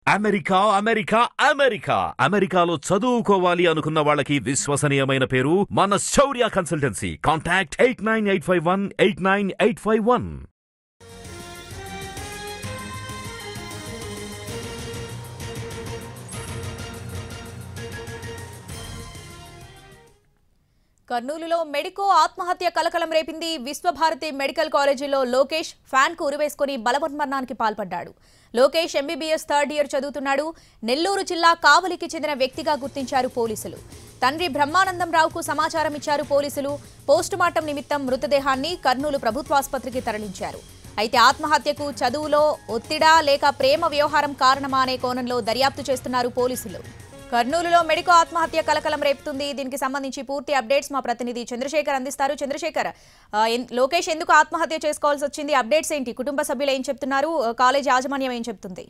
America America America అమెరికాలో చదువుకోవాలి అనుకున్న వాళ్ళకి విశ్వసనీయమైన పేరు మన Shaurya consultancy contact eight nine eight five one eight nine eight five one కర్నూలులో మెడికో ఆత్మహత్య కలకలం రేపింది విశ్వభారతి మెడికల్ కాలేజీలో లోకేష్ ఫ్యాన్ కు ఉరివేసుకుని బలవన్మరణానికి పాల్పడ్డాడు లోకేష్ ఎంబీబీఎస్ థర్డ్ ఇయర్ చదువుతున్నాడు నెల్లూరు జిల్లా కావలికి చెందిన వ్యక్తిగా గుర్తించారు పోలీసులు తండ్రి బ్రహ్మానందం రావుకు సమాచారం ఇచ్చారు పోలీసులు పోస్టుమార్టం నిమిత్తం మృతదేహాన్ని కర్నూలు ప్రభుత్వాసుపత్రికి తరలించారు అయితే ఆత్మహత్యకు చదువులో ఒత్తిడా లేక ప్రేమ వ్యవహారం కారణమా అనే కోణంలో దర్యాప్తు చేస్తున్నారు పోలీసులు కర్నూలులో మెడికో ఆత్మహత్య కలకలం రేపుతుంది దీనికి సంబంధించి పూర్తి అప్డేట్స్ మా ప్రతినిధి చంద్రశేఖర్ అందిస్తారు చంద్రశేఖర్ ఆ, ఎన్- లోకేష్ ఎందుకు ఆత్మహత్య చేసుకోవాల్సి వచ్చింది అప్డేట్స్ ఏంటి కుటుంబ సభ్యులు ఏం చెప్తున్నారు ఆ, కాలేజ్ యాజమాన్యం ఏం చెప్తుంది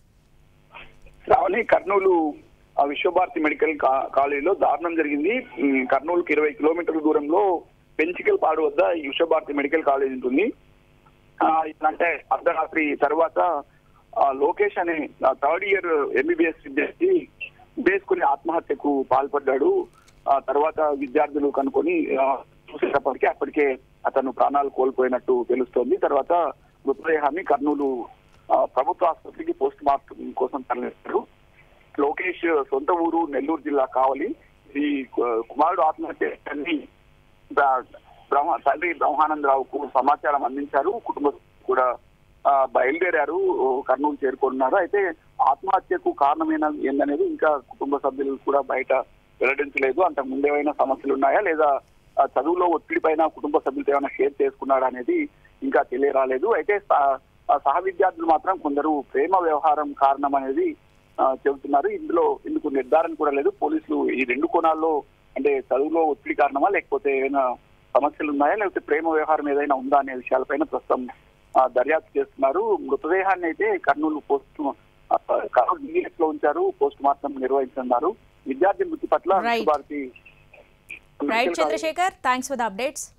రావణి కర్నూలు ఆ విశ్వభారతి మెడికల్ కా- కాలేజీలో దారుణం జరిగింది ఉమ్, కర్నూలుకి ఇరవై కిలోమీటర్ల దూరంలో పెంచికల్ పాడు వద్ద ఈ విశ్వభారతి మెడికల్ కాలేజ్ ఉంటుంది ఆ, అంటే అర్ధరాత్రి తర్వాత ఆ, లోకేష్ అనే థర్డ్ ఇయర్ ఎంబీబీఎస్ విద్యార్థి వేసుకుని ఆత్మహత్యకు పాల్పడ్డాడు ఆ తర్వాత విద్యార్థులు కనుకొని ఆ, చూసేటప్పటికి అప్పటికే అతను ప్రాణాలు కోల్పోయినట్టు తెలుస్తోంది తర్వాత మృతదేహాన్ని కర్నూలు ఆ, ప్రభుత్వ ఆసుపత్రికి పోస్ట్ మార్టం కోసం తరలిస్తారు లోకేష్ సొంత ఊరు నెల్లూరు జిల్లా కావలి ఈ కు- కుమారుడు ఆత్మహత్యని బ్ర- బ్రహ్మ తండ్రి బ్రహ్మానందరావుకు సమాచారం అందించారు కుటుంబ కూడా ఆ, బయలుదేరారు కర్నూలు చేరుకున్నారు అయితే ఆత్మహత్యకు కారణమైన ఏందనేది ఇంకా కుటుంబ సభ్యులు కూడా బయట వెల్లడించలేదు అంతకు ముందు ఏమైనా సమస్యలు ఉన్నాయా లేదా ఆ, చదువులో ఒత్తిడి పైన కుటుంబ సభ్యులతో ఏమైనా షేర్ చేసుకున్నాడా అనేది ఇంకా తెలియరాలేదు అయితే సహ- ఆ సహ విద్యార్థులు మాత్రం కొందరు ప్రేమ వ్యవహారం కారణం అనేది ఆ, చెబుతున్నారు ఇందులో ఇందుకు నిర్ధారణ కూడా లేదు పోలీసులు ఈ రెండు కోణాల్లో అంటే చదువులో ఒత్తిడి కారణమా లేకపోతే ఏమైనా సమస్యలు ఉన్నాయా లేకపోతే ప్రేమ వ్యవహారం ఏదైనా ఉందా అనే విషయాలపైన ప్రస్తుతం ఆ, దర్యాప్తు చేస్తున్నారు మృతదేహాన్ని అయితే కర్నూలు పోస్ట్ ఆ, కర్నూలు డిఎస్ లో ఉంచారు పోస్ట్ మార్టం నిర్వహిస్తున్నారు విద్యార్థి మృతి పట్ల Right. Bharati right Chandrashekar thanks for the updates